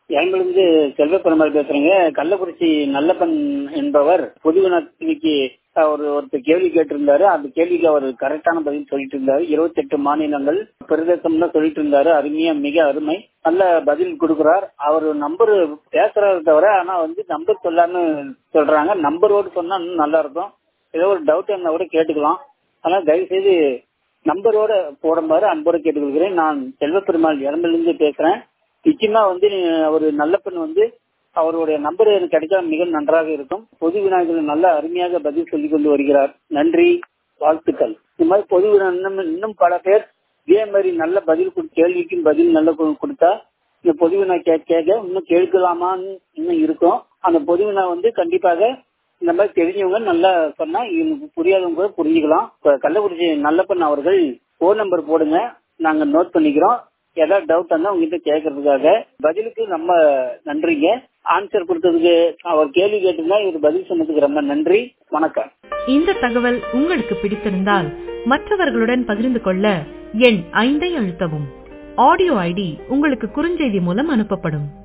எங்கிலிருந்து செல்வ பெருமாள் பேசுறேங்க கள்ளக்குறிச்சி நல்லப்பன் என்பவர் பொதுவினத்திற்கு அவர் ஒருத்தர் கேள்வி கேட்டிருந்தாரு அந்த கேள்விக்கு அவர் கரெக்டான பதில் சொல்லிட்டு இருந்தாரு இருபத்தி எட்டு மாநிலங்கள் பிரதேசம்னு சொல்லிட்டு இருந்தாரு அருமையா மிக அருமை நல்ல பதில் கொடுக்கிறார் அவர் நம்பர் பேசுறாரு தவிர ஆனா வந்து நம்பர் சொல்லாம சொல்றாங்க நம்பரோடு சொன்னா இன்னும் நல்லா இருக்கும் ஏதோ ஒரு டவுட் இருந்தா கூட கேட்டுக்கலாம் ஆனா தயவு செய்து நம்பரோட போடுமாறு அன்போடு கேட்டுக்கொள்கிறேன் நான் செல்வ பெருமாள் இருந்து பேசுறேன் நிச்சயமா வந்து ஒரு நல்ல பெண் வந்து அவருடைய நம்பர் எனக்கு கிடைச்சா மிக நன்றாக இருக்கும் பொது வினாய்கள் நல்ல அருமையாக பதில் சொல்லிக் கொண்டு வருகிறார் நன்றி வாழ்த்துக்கள் இந்த மாதிரி பொது வினா இன்னும் இன்னும் பல பேர் இதே மாதிரி நல்ல பதில் கேள்விக்கும் பதில் நல்ல கொடுத்தா இந்த பொது வினா கேட்க இன்னும் கேட்கலாமான்னு இன்னும் இருக்கும் அந்த பொது வினா வந்து கண்டிப்பாக இந்த மாதிரி தெரிஞ்சவங்க நல்லா சொன்னா இவங்களுக்கு புரியாதவங்க கூட புரிஞ்சுக்கலாம் கள்ளக்குறிச்சி நல்லப்பன் அவர்கள் போன் நம்பர் போடுங்க நாங்க நோட் பண்ணிக்கிறோம் ஏதாவது டவுட் இருந்தா உங்ககிட்ட கேட்கறதுக்காக பதிலுக்கு நம்ம நன்றிங்க ஆன்சர் கொடுத்ததுக்கு அவர் கேள்வி கேட்டிருந்தா இவர் பதில் சொன்னதுக்கு ரொம்ப நன்றி வணக்கம் இந்த தகவல் உங்களுக்கு பிடித்திருந்தால் மற்றவர்களுடன் பகிர்ந்து கொள்ள எண் ஐந்தை அழுத்தவும் ஆடியோ ஐடி உங்களுக்கு குறுஞ்செய்தி மூலம் அனுப்பப்படும்